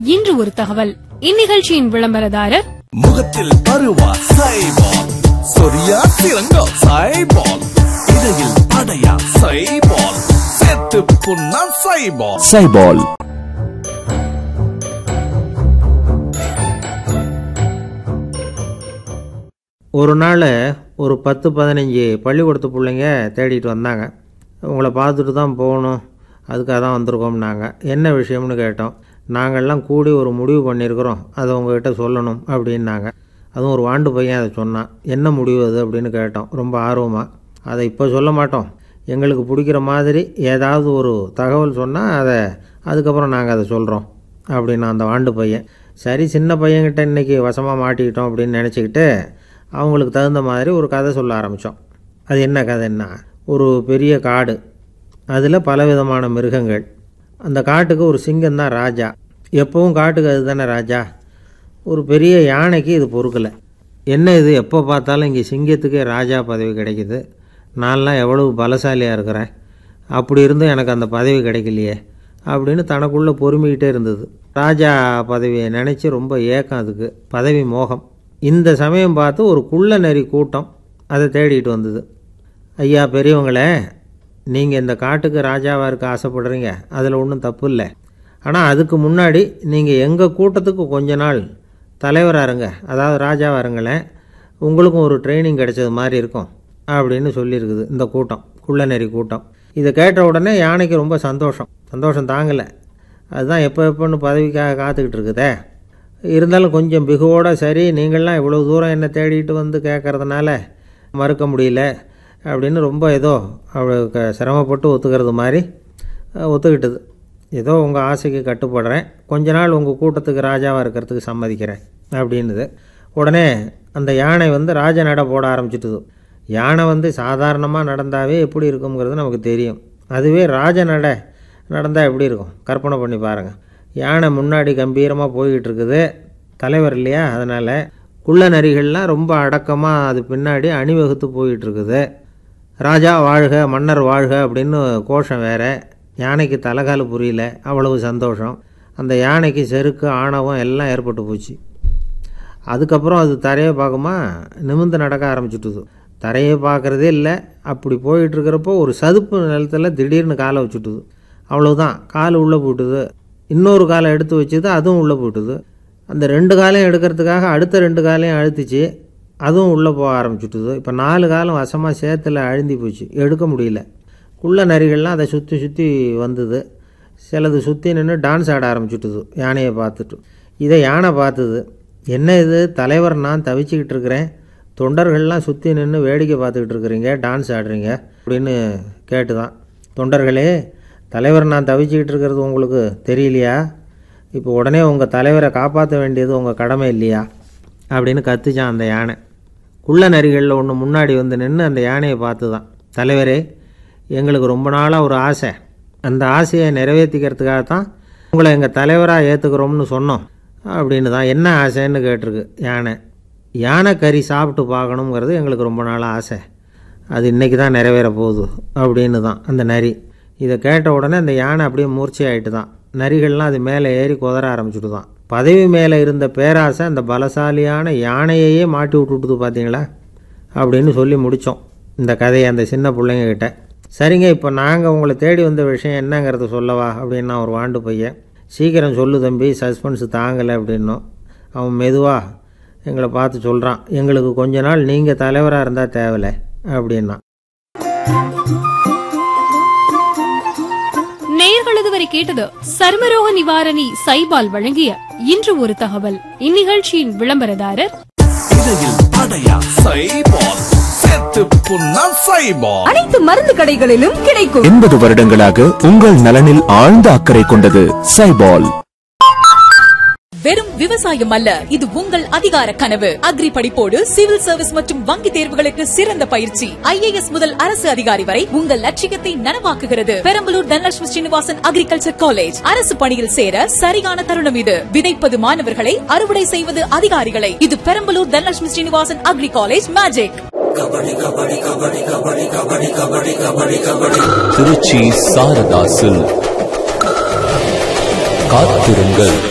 இன்று ஒரு தகவல் இந்நிகழ்ச்சியின் விளம்பரதாரர் முகத்தில் பருவா சைபால் சொரியா சிறங்கா சைபால் இடையில் அடையா சைபால் செத்து புண்ணா சைபால் சைபால் ஒரு நாள் ஒரு பத்து பதினஞ்சு பள்ளிக்கூடத்து பிள்ளைங்க தேடிட்டு வந்தாங்க உங்களை பார்த்துட்டு தான் போகணும் அதுக்காக தான் வந்திருக்கோம்னாங்க என்ன விஷயம்னு கேட்டோம் நாங்கள்லாம் கூடி ஒரு முடிவு பண்ணியிருக்கிறோம் அதை உங்ககிட்ட சொல்லணும் அப்படின்னாங்க அதுவும் ஒரு வாண்டு பையன் அதை சொன்னான் என்ன முடிவு அது அப்படின்னு கேட்டோம் ரொம்ப ஆர்வமாக அதை இப்போ சொல்ல மாட்டோம் எங்களுக்கு பிடிக்கிற மாதிரி ஏதாவது ஒரு தகவல் சொன்னால் அதை அதுக்கப்புறம் நாங்கள் அதை சொல்கிறோம் அப்படின்னு அந்த வாண்டு பையன் சரி சின்ன பையன்கிட்ட இன்றைக்கி வசமாக மாட்டிக்கிட்டோம் அப்படின்னு நினச்சிக்கிட்டு அவங்களுக்கு தகுந்த மாதிரி ஒரு கதை சொல்ல ஆரம்பித்தோம் அது என்ன கதைன்னா ஒரு பெரிய காடு அதில் பலவிதமான மிருகங்கள் அந்த காட்டுக்கு ஒரு சிங்கம் தான் ராஜா எப்பவும் காட்டுக்கு அது தானே ராஜா ஒரு பெரிய யானைக்கு இது பொறுக்கலை என்ன இது எப்போ பார்த்தாலும் இங்கே சிங்கத்துக்கே ராஜா பதவி கிடைக்குது நான்லாம் எவ்வளவு பலசாலியாக இருக்கிறேன் அப்படி இருந்தும் எனக்கு அந்த பதவி கிடைக்கலையே அப்படின்னு தனக்குள்ளே பொறுமிக்கிட்டே இருந்தது ராஜா பதவியை நினச்சி ரொம்ப ஏக்கம் அதுக்கு பதவி மோகம் இந்த சமயம் பார்த்து ஒரு குள்ள நெறி கூட்டம் அதை தேடிட்டு வந்தது ஐயா பெரியவங்களே நீங்கள் இந்த காட்டுக்கு ராஜாவாக இருக்க ஆசைப்படுறீங்க அதில் ஒன்றும் தப்பு இல்லை ஆனால் அதுக்கு முன்னாடி நீங்கள் எங்கள் கூட்டத்துக்கு கொஞ்ச நாள் தலைவராக இருங்க அதாவது ராஜாவாக இருங்களேன் உங்களுக்கும் ஒரு ட்ரைனிங் கிடைச்சது மாதிரி இருக்கும் அப்படின்னு சொல்லியிருக்குது இந்த கூட்டம் குள்ளநெறி கூட்டம் இதை கேட்ட உடனே யானைக்கு ரொம்ப சந்தோஷம் சந்தோஷம் தாங்கலை அதுதான் எப்போ எப்போன்னு பதவிக்காக காத்துக்கிட்டு இருக்குதே இருந்தாலும் கொஞ்சம் பிகுவோட சரி நீங்கள்லாம் இவ்வளோ தூரம் என்னை தேடிட்டு வந்து கேட்கறதுனால மறுக்க முடியல அப்படின்னு ரொம்ப ஏதோ அவளுக்கு சிரமப்பட்டு ஒத்துக்கிறது மாதிரி அஹ், ஒத்துக்கிட்டது ஏதோ உங்கள் ஆசைக்கு கட்டுப்படுறேன் கொஞ்ச நாள் உங்கள் கூட்டத்துக்கு ராஜாவாக இருக்கிறதுக்கு சம்மதிக்கிறேன் அப்படின்னுது உடனே அந்த யானை வந்து ராஜ நட போட ஆரம்பிச்சிட்டுது யானை வந்து சாதாரணமாக நடந்தாவே எப்படி இருக்குங்கிறது நமக்கு தெரியும் அதுவே ராஜ நட நடந்தால் எப்படி இருக்கும் கற்பனை பண்ணி பாருங்கள் யானை முன்னாடி கம்பீரமாக போய்கிட்டு இருக்குது தலைவர் இல்லையா அதனால் குள்ள நரிகள்லாம் ரொம்ப அடக்கமாக அது பின்னாடி அணிவகுத்து போயிட்டு இருக்குது ராஜா வாழ்க மன்னர் வாழ்க அப்படின்னு கோஷம் வேற யானைக்கு தலைகால் புரியல அவ்வளவு சந்தோஷம் அந்த யானைக்கு செருக்கு ஆணவம் எல்லாம் ஏற்பட்டு போச்சு அதுக்கப்புறம் அது தரையை பார்க்குமா நிமிர்ந்து நடக்க ஆரம்பிச்சுட்டுது தரையை பார்க்குறதே இல்லை அப்படி போயிட்டு இருக்கிறப்போ ஒரு சதுப்பு நிலத்தில் திடீர்னு காலை வச்சுட்டுது அவ்வளவுதான் கால் உள்ளே போட்டுது இன்னொரு காலை எடுத்து வச்சுது அதுவும் உள்ளே போட்டுது அந்த ரெண்டு காலையும் எடுக்கிறதுக்காக அடுத்த ரெண்டு காலையும் அழுத்திச்சு அதுவும் உள்ளே போக ஆரம்பிச்சுட்டுது இப்போ நாலு காலம் வசமாக சேத்துல அழுந்தி போச்சு எடுக்க முடியல குள்ள நரிகள்லாம் அதை சுற்றி சுற்றி வந்தது சிலது சுற்றி நின்று டான்ஸ் ஆட ஆரம்பிச்சுட்டுது யானையை பார்த்துட்டு இதை யானை பார்த்தது என்ன இது தலைவர் நான் தவிச்சுக்கிட்டு இருக்கிறேன் தொண்டர்கள்லாம் சுற்றி நின்று வேடிக்கை பார்த்துக்கிட்டு இருக்கிறீங்க டான்ஸ் ஆடுறீங்க அப்படின்னு கேட்டு தான் தொண்டர்களே தலைவர் நான் தவிச்சுக்கிட்டு இருக்கிறது உங்களுக்கு தெரியலையா இப்போ உடனே உங்கள் தலைவரை காப்பாற்ற வேண்டியது உங்கள் கடமை இல்லையா அப்படின்னு கத்துச்சான் அந்த யானை குள்ள நரிகளில் ஒன்று முன்னாடி வந்து நின்று அந்த யானையை பார்த்து தான் தலைவரே எங்களுக்கு ரொம்ப நாளாக ஒரு ஆசை அந்த ஆசையை நிறைவேற்றிக்கிறதுக்காக தான் உங்களை எங்கள் தலைவராக ஏற்றுக்கிறோம்னு சொன்னோம் அப்படின்னு தான் என்ன ஆசைன்னு கேட்டிருக்கு யானை யானை கறி சாப்பிட்டு பார்க்கணுங்கிறது எங்களுக்கு ரொம்ப நாளாக ஆசை அது இன்றைக்கி தான் நிறைவேற போகுது அப்படின்னு தான் அந்த நரி இதை கேட்ட உடனே அந்த யானை அப்படியே மூர்ச்சி ஆகிட்டு தான் நரிகள்லாம் அது மேலே ஏறி குதற ஆரம்பிச்சுட்டு தான் பதவி மேலே இருந்த பேராசை அந்த பலசாலியான யானையையே மாட்டி விட்டுட்டுது பார்த்தீங்களா அப்படின்னு சொல்லி முடித்தோம் இந்த கதையை அந்த சின்ன பிள்ளைங்க கிட்ட சரிங்க இப்போ நாங்கள் உங்களை தேடி வந்த விஷயம் என்னங்கிறத சொல்லவா அப்படின்னா ஒரு வாண்டு பையன் சீக்கிரம் சொல்லு தம்பி சஸ்பென்ஸ் தாங்கலை அப்படின்னோம் அவன் மெதுவாக எங்களை பார்த்து சொல்கிறான் எங்களுக்கு கொஞ்ச நாள் நீங்கள் தலைவராக இருந்தால் தேவலை அப்படின்னா நேயர்கள் இதுவரை கேட்டது சர்மரோக நிவாரணி சைபால் வழங்கிய இன்று ஒரு தகவல் இந்நிகழ்ச்சியின் விளம்பரதாரர் இடையில் அடையா சைபால் செத்து புண்ணா சைபால் அனைத்து மருந்து கடைகளிலும் கிடைக்கும் எண்பது வருடங்களாக உங்கள் நலனில் ஆழ்ந்த அக்கறை கொண்டது சைபால் வெறும் விவசாயம் அல்ல இது உங்கள் அதிகார கனவு அக்ரி படிப்போடு சிவில் சர்வீஸ் மற்றும் வங்கி தேர்வுகளுக்கு சிறந்த பயிற்சி ஐஏஎஸ் முதல் அரசு அதிகாரி வரை உங்கள் லட்சியத்தை நனவாக்குகிறது பெரம்பலூர் தனலட்சுமி ஸ்ரீனிவாசன் அக்ரிகல்ச்சர் காலேஜ் அரசு பணியில் சேர சரியான தருணம் இது விதைப்பது மாணவர்களை அறுவடை செய்வது அதிகாரிகளை இது Perambalur Dhanalakshmi Srinivasan agri college magic Trichy சாரதாசில் காத்திருங்கள்